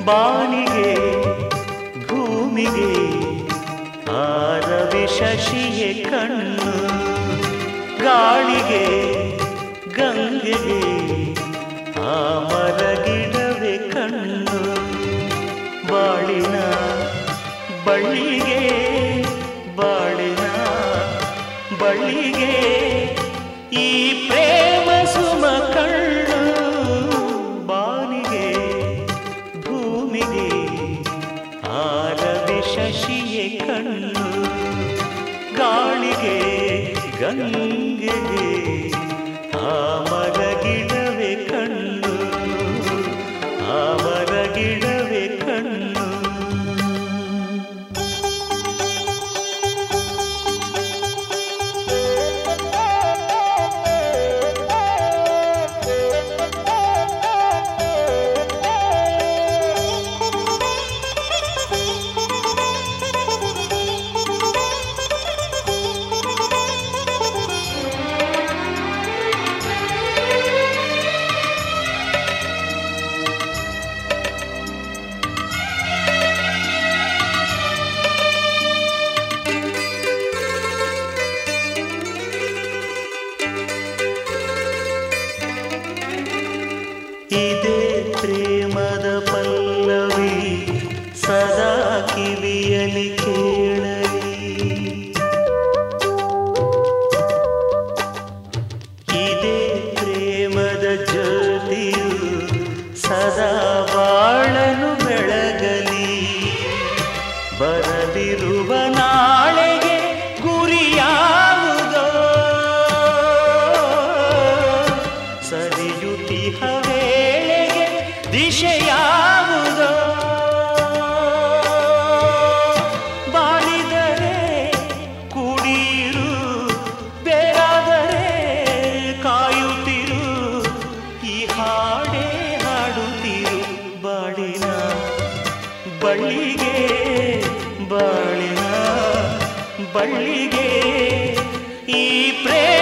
ಬಾನಿಗೆ ಭೂಮಿಗೆ ಆರವಿ ಶಶಿಯೇ ಕಣ್ಣು ಗಾಳಿಗೆ ಗಂಗೆಗೆ ಆ ಮರಗಿಡವೇ ಕಣ್ಣು ಬಾಳಿನ ಬಳ್ಳಿಗೆ ಬಾಳಿನ ಬಳ್ಳಿಗೆ ಈ ಪ್ರೇಮ ಸುಮ ಕಣ್ಣು ಬಾನಿಗೆ ಭೂಮಿಗೆ ಆರವಿ ಶಶಿಯೇ ಕಣ್ಣು ಗಾಳಿಗೆ ಗಂಗೆಗೆ ಆ ಮರಗಿಡವೇ ಕಣ್ಣು ಆ ಮರಗಿಡವೇ ಕಣ್ಣು ಇದೇ ಪ್ರೇಮದ ಪಲ್ಲವಿ ಸದಾ ಕಿವಿಯಲಿ ಕೇಳಲಿ ಇದೇ ಪ್ರೇಮದ ಜ್ಯೋತಿಯು ಸದಾ ಬಾಳನು ಬೆಳಗಲಿ ಬರದಿರುವ ನಾಳೆಗೆ ಗುರಿಯಾವುದೋ ಸರಿಯುತಿಹ ವೇಳೆಗೆ ದಿಶೆಯಾವುದೋ ಬಾಳಿದರೆ ಕುಡಿರು ಬೇರಾದರೆ ಕಾಯುತ್ತಿರು ಈ ಹಾಡೇ ಹಾಡುತ್ತಿರು ಬಾಳಿನ ಬಳ್ಳಿಗೆ ಬಾಳಿನ ಬಳ್ಳಿಗೆ ಈ ಪ್ರೇಮ